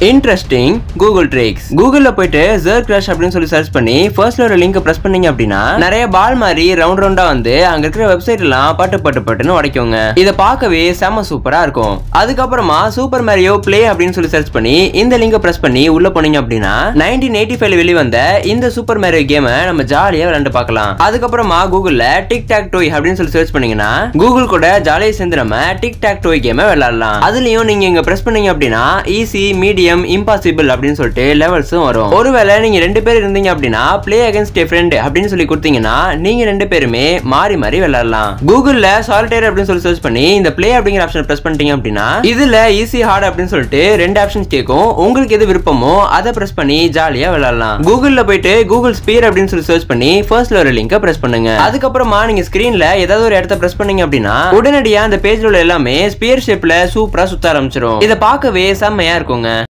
interesting Google tricks கூகுள்ல போயிட்டு ஜர் crash அப்படின்னு சொல்லி சர்ச் பண்ணி ஃபர்ஸ்ட்ல ஒரு லிங்க் பிரஸ் பண்ணீங்க அப்படின்னா நிறைய பால் மாதிரி ரவுண்ட் ரவுண்டா வந்து அங்க இருக்கிற வெப்சைட் எல்லாம் பட்டு பட்டு பட்டுன்னு உடைக்குங்க இதை பார்க்கவே செம சூப்பரா இருக்கும் அதுக்கப்புறமா சூப்பர் மேரியோ ப்ளே அப்படின்னு சொல்லி சர்ச் பண்ணி இந்த லிங்கை பிரஸ் பண்ணி உள்ள போனீங்க அப்படின்னா நைன்டீன் எயிட்டி ஃபைவ்ல வெளிவந்த இந்த சூப்பர் மேரியோ கேமை நம்ம ஜாலியா விளையாண்டு பார்க்கலாம் அதுக்கப்புறமா கூகுள்ல டிக் டாக் டோய் அப்படின்னு சொல்லி சர்ச் பண்ணீங்கன்னா கூகுள் கூட ஜாலியா சேர்ந்து நம்ம டிக் டாக் டோய் கேமை விளையாடலாம் அதுலயும் நீங்க இங்க பிரஸ் பண்ணீங்க அப்படின்னா ஈஸி மீடியம் இம்பாசிபிள் அப்படின்னு சொல்லிட்டு லெவல்ஸும் வரும் ஒருவேளை நீங்க ரெண்டு பேர் இருந்தீங்க அப்படின்னா ப்ளே அகேன்ஸ்ட் ஏ ஃப்ரெண்ட் அப்படின்னு சொல்லி கொடுத்தீங்கன்னா நீங்க ரெண்டு பேருமே மாறி மாறி விளையாடலாம் கூகுள்ல சாலிட்டேர் அப்படின்னு சொல்லி சர்ச் பண்ணி இந்த ப்ளே அப்படிங்கிற ஆப்ஷன் பிரஸ் பண்ணிட்டீங்க அப்படின்னா இதுல ஈஸி ஹார்ட் அப்படின்னு சொல்லிட்டு ரெண்டு ஆப்ஷன்ஸ் கேட்கும் உங்களுக்கு எது விருப்பமோ அதை பிரஸ் பண்ணி ஜாலியா விளையாடலாம் கூகுள்ல போயிட்டு கூகுள் ஸ்பீர் அப்படின்னு சொல்லி சர்ச் பண்ணி ஃபர்ஸ்ட்ல ஒரு லிங்கை பிரஸ் பண்ணுங்க அதுக்கப்புறமா நீங்க ஸ்கிரீன்ல ஏதாவது ஒரு இடத்த பிரஸ் பண்ணீங்க அப்படின்னா உடனடியா அந்த பேஜ்ல உள்ள எல்லாமே ஸ்பியர் ஷேப்ல சூப்பரா சுத்த ஆரம்பிச்சிடும் இதை பார்க்கவே செம்மையா இருக்குங்க